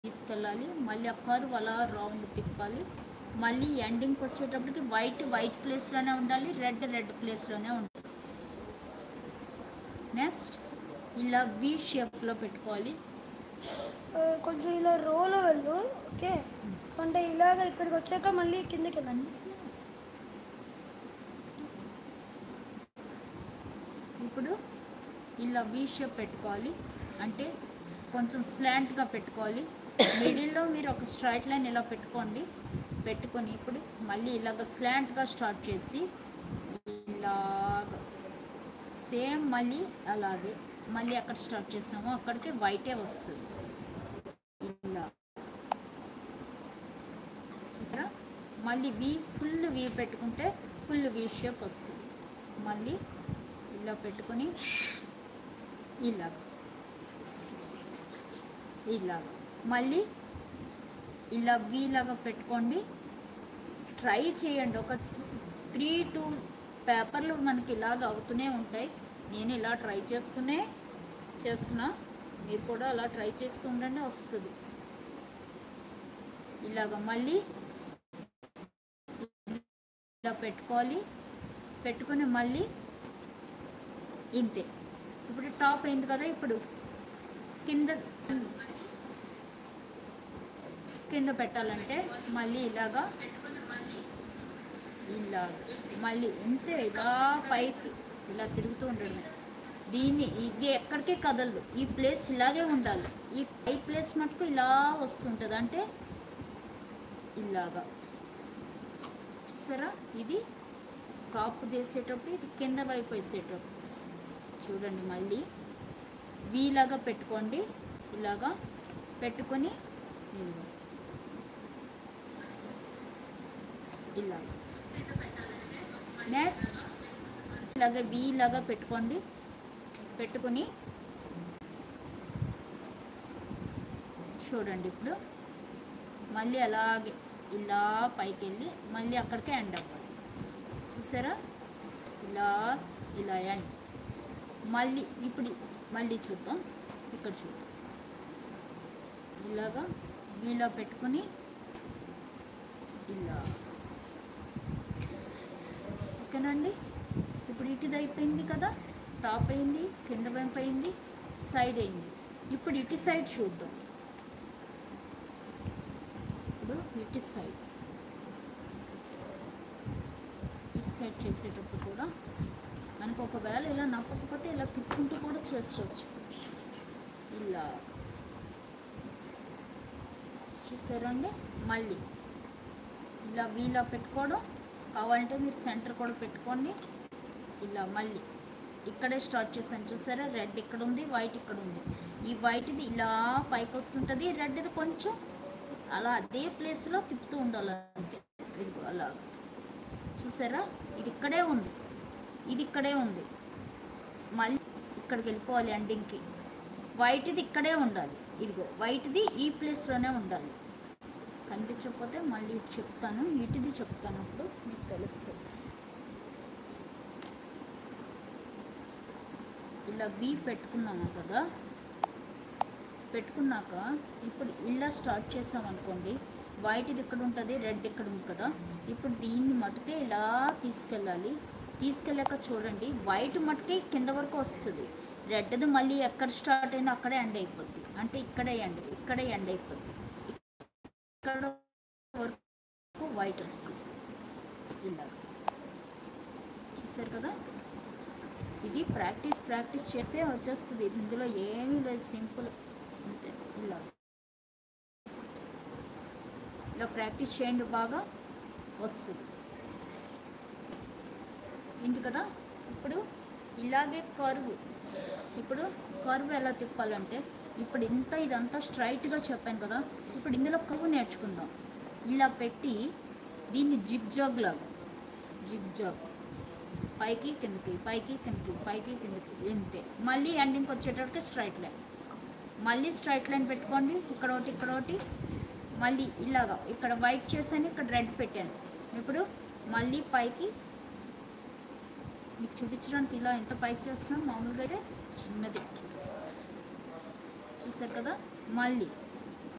తీసుకెళ్ళాలి మళ్ళీ ఆ కర్వ్ అలా రౌండ్ తిప్పాలి మళ్ళీ ఎండింగ్కి వచ్చేటప్పటికి వైట్ వైట్ ప్లేస్లోనే ఉండాలి రెడ్ రెడ్ ప్లేస్లోనే ఉండాలి నెక్స్ట్ ఇలా వి షేప్లో పెట్టుకోవాలి ఆ, కొంచెం ఇలా రోలో వెళ్ళు ఓకే సో అంటే ఇలాగ ఇక్కడికి వచ్చాక మళ్ళీ కిందకి వెళ్ళండి కనిపిస్తుంది ఇప్పుడు ఇలా వి షేప్ పెట్టుకోవాలి అంటే కొంచెం స్లాంట్గా పెట్టుకోవాలి మిడిల్లో మీరు ఒక స్ట్రైట్ లైన్ ఇలా పెట్టుకోండి పెట్టుకొని ఇప్పుడు మళ్ళీ ఇలాగ స్లాంట్గా స్టార్ట్ చేసి ఇలాగ సేమ్ మళ్ళీ అలాగే మళ్ళీ అక్కడ స్టార్ట్ చేసామో అక్కడికి వైటే వస్తుంది ఇలా చూసారా మళ్ళీ వి ఫుల్ వి పెట్టుకుంటే ఫుల్ వి షేప్ వస్తుంది మళ్ళీ ఇలా పెట్టుకొని ఇలా ఇలా మళ్ళీ ఇలా వి లాగా పెట్టుకోండి ట్రై చేయండి ఒక త్రీ టూ పేపర్లు మనకి ఇలాగ అవుతూనే ఉంటాయి నేను ఇలా ట్రై చేస్తూనే చేస్తున్నా మీరు కూడా అలా ట్రై చేస్తూ ఉండండి వస్తుంది ఇలాగ మళ్ళీ ఇలా పెట్టుకోవాలి పెట్టుకుని మళ్ళీ ఇంతే ఇప్పుడు టాప్ అయింది కదా ఇప్పుడు కింద కింద పెట్టాలంటే మళ్ళీ ఇలాగా ఇలా మళ్ళీ ఇంతే ఇలా పైకి ఇలా తిరుగుతూ ఉండడమే దీన్ని ఇది ఎక్కడికి కదలదు ఈ ప్లేస్ ఇలాగే ఉండాలి ఈ పై ప్లేస్ మటుకు ఇలా వస్తుంటుంది అంటే ఇలాగా చూసారా ఇది టాప్ వేసేటప్పుడు ఇది కింద వైపు వేసేటప్పుడు చూడండి మళ్ళీ వీలాగా పెట్టుకోండి ఇలాగా పెట్టుకొని ఇదిగో. ఇలా నెక్స్ట్ ఇలాగా వీలాగా పెట్టుకోండి పెట్టుకొని చూడండి ఇప్పుడు మళ్ళీ అలాగే ఇలా పైకి వెళ్ళి మళ్ళీ అక్కడికే ఎండ్ అవ్వాలి చూసారా ఇలా ఇలా ఎండ్ మళ్ళీ ఇప్పుడు మళ్ళీ చూద్దాం ఇక్కడ చూద్దాం ఇలాగా ఇలా పెట్టుకొని ఇలా ఓకేనండి ఇప్పుడు ఇటుది అయిపోయింది కదా టాప్ అయింది కింద వైపు అయింది సైడ్ అయింది ఇప్పుడు ఇటు సైడ్ చూద్దాం ఇప్పుడు ఇటు సైడ్ ఇటు సైడ్ చేసేటప్పుడు కూడా మనకు ఒకవేళ ఇలా నప్పకపోతే ఇలా తిప్పుకుంటూ కూడా చేసుకోవచ్చు ఇలా చూసారండి మళ్ళీ ఇలా వీలా పెట్టుకోవడం కావాలంటే మీరు సెంటర్ కూడా పెట్టుకోండి ఇలా మళ్ళీ ఇక్కడే స్టార్ట్ చేశాను చూసారా రెడ్ ఇక్కడ ఉంది వైట్ ఇక్కడ ఉంది ఈ వైట్ది ఇలా పైకి వస్తుంటుంది రెడ్ది కొంచెం అలా అదే ప్లేస్లో తిప్పుతూ ఉండాలి అంతే ఇదిగో అలా చూసారా ఇది ఇక్కడే ఉంది ఇది ఇక్కడే ఉంది మళ్ళీ ఇక్కడికి వెళ్ళిపోవాలి ఎండింగ్కి వైట్ది ఇక్కడే ఉండాలి ఇదిగో వైట్ది ఈ ప్లేస్లోనే ఉండాలి కనిపించకపోతే మళ్ళీ ఇటు చెప్తాను ఇటుది చెప్తాను అప్పుడు మీకు తెలుస్తుంది ఇలా బీ పెట్టుకున్నాము కదా పెట్టుకున్నాక ఇప్పుడు ఇలా స్టార్ట్ చేసామనుకోండి వైట్ది ఇక్కడ ఉంటుంది రెడ్ ఇక్కడ ఉంది కదా ఇప్పుడు దీన్ని మటుకే ఇలా తీసుకెళ్ళాలి తీసుకెళ్ళాక చూడండి వైట్ మటుకే కింద వరకు వస్తుంది రెడ్ది మళ్ళీ ఎక్కడ స్టార్ట్ అయినా అక్కడే ఎండ్ అయిపోద్ది అంటే ఇక్కడే ఎండ్ ఇక్కడే ఎండ్ అయిపోద్ది ఇక్కడ వరకు వైట్ వస్తుంది ఇలా చూసారు కదా ఇది ప్రాక్టీస్ ప్రాక్టీస్ చేస్తే వచ్చేస్తుంది ఇందులో ఏమీ లేదు సింపుల్ అంతే ఇలా ఇలా ప్రాక్టీస్ చేయండి బాగా వస్తుంది ఇంది కదా ఇప్పుడు ఇలాగే కరువు ఇప్పుడు కరువు ఎలా తిప్పాలంటే ఇప్పుడు ఇంత ఇదంతా స్ట్రైట్గా చెప్పాను కదా ఇప్పుడు ఇందులో కరువు నేర్చుకుందాం ఇలా పెట్టి దీన్ని జిగ్ జాగ్ లాగా జిగ్ జాగ్ పైకి కిందకి పైకి కిందకి పైకి కిందకి ఇంతే మళ్ళీ ఎండింగ్కి వచ్చేటప్పటికి స్ట్రైట్ లైన్ మళ్ళీ స్ట్రైట్ లైన్ పెట్టుకోండి ఇక్కడ ఒకటి ఇక్కడ ఒకటి మళ్ళీ ఇలాగా ఇక్కడ వైట్ చేశాను ఇక్కడ రెడ్ పెట్టాను ఇప్పుడు మళ్ళీ పైకి మీకు చూపించడానికి ఇలా ఎంత పైకి చేస్తున్నాం మామూలుగా అయితే చిన్నది చూసారు కదా మళ్ళీ